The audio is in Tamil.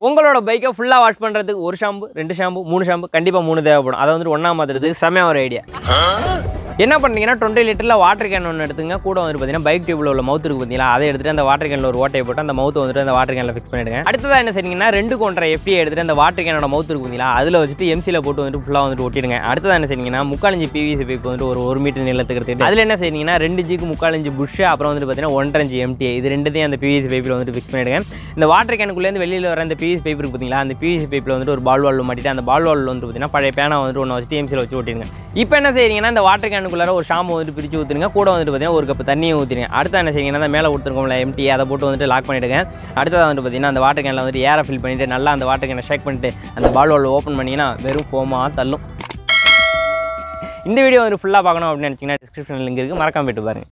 உங்களோட பைக்கை ஃபுல்லாக வாஷ் பண்ணுறதுக்கு ஒரு ஷாம்பு ரெண்டு ஷாம்பு மூணு ஷாம்பு கண்டிப்பாக மூணு தேவைப்படும் அதை வந்துட்டு ஒன்றா மாற்றுறதுக்கு செமையாக ஒரு ஐடியா என்ன பண்ணீங்கன்னா டுவெண்ட்டி லிட்டரில் வாட்டர் கேன் ஒன்று எடுத்துங்க கூட வந்துட்டு பார்த்தீங்கன்னா பைக் டியூப்ல உள்ள மவுத் இருக்கு பார்த்தீங்களா அதை எடுத்துட்டு அந்த வாட்டர் கேனில் ஒரு ஓட்டையை போட்டு அந்த மவுத் வந்துட்டு அந்த வாட்டர் கேனில் ஃபிக்ஸ் பண்ணிடுங்க அடுத்ததாக என்ன செய்றீங்கன்னா ரெண்டு கொண்டரை எஃப்டியை எடுத்துட்டு அந்த வாட்டர் கேனோட மவுத் இருக்கு பார்த்தீங்களா அதில் வச்சுட்டு எம்சியில் போட்டு வந்துட்டு ஃபுல்லாக வந்துட்டு ஒட்டிடுங்க அடுத்ததாக என்ன செய்றீங்கன்னா முக்காலஞ்சி பிவிசி பைப் வந்துட்டு ஒரு ஒரு மீட்டர் நீளத்துக்கு எடுத்துட்டு அதில் என்ன செய்றீங்கன்னா ரெண்டு ஜிக்கு முக்காலஞ்சி புஷ் அப்புறம் வந்துட்டு பார்த்தீங்கன்னா ஒன்றரை இன்ச்சு எம்டி இது ரெண்டுத்தையும் அந்த பிவிசி பைப்பில் வந்துட்டு ஃபிக்ஸ் பண்ணிடுங்க இந்த வாட்டர் கேனுக்குள்ளேருந்து வெளியில் வர அந்த பிவிசி பைப் இருக்கு பார்த்தீங்களா அந்த பிவிசி பைப்பில் வந்துட்டு ஒரு பால் வால் மாட்டிட்டு அந்த பால் வால் வந்து பார்த்தீங்கன்னா பழைய பேனா வந்துட்டு ஒன்று வச்சுட்டு எம்சியில் வச்சு ஓட்டிடுங்க இப்போ என்ன செய்றீங்கன்னா இந்த வாட்டர் கேனுக்குள்ளார ஒரு ஷாம்பு வந்துட்டு பிரித்து ஊற்றுங்க கூட வந்துட்டு பார்த்தீங்கன்னா ஒரு கப் தண்ணியும் ஊற்றிடுங்க அடுத்து என்ன செய்யுங்கன்னா அந்த மேலே கொடுத்துருக்கோம்ல எம்டி அதை போட்டு வந்துட்டு லாக் பண்ணிவிடுங்க அடுத்ததாக வந்துட்டு பார்த்தீங்கன்னா அந்த வாட்டர் கேனில் வந்துட்டு ஏரை ஃபில் பண்ணிவிட்டு நல்லா அந்த வாட்டர் கேனை ஷேக் பண்ணிட்டு அந்த பால் வால் ஓப்பன் பண்ணிங்கன்னா வெறும் ஃபோமாக தள்ளும் இந்த வீடியோ வந்து ஃபுல்லாக பார்க்கணும் அப்படின்னு நினச்சிங்கன்னா டிஸ்கிரிப்ஷனில் லிங்க் இருக்குது மறக்காம போயிட்டு பாருங்க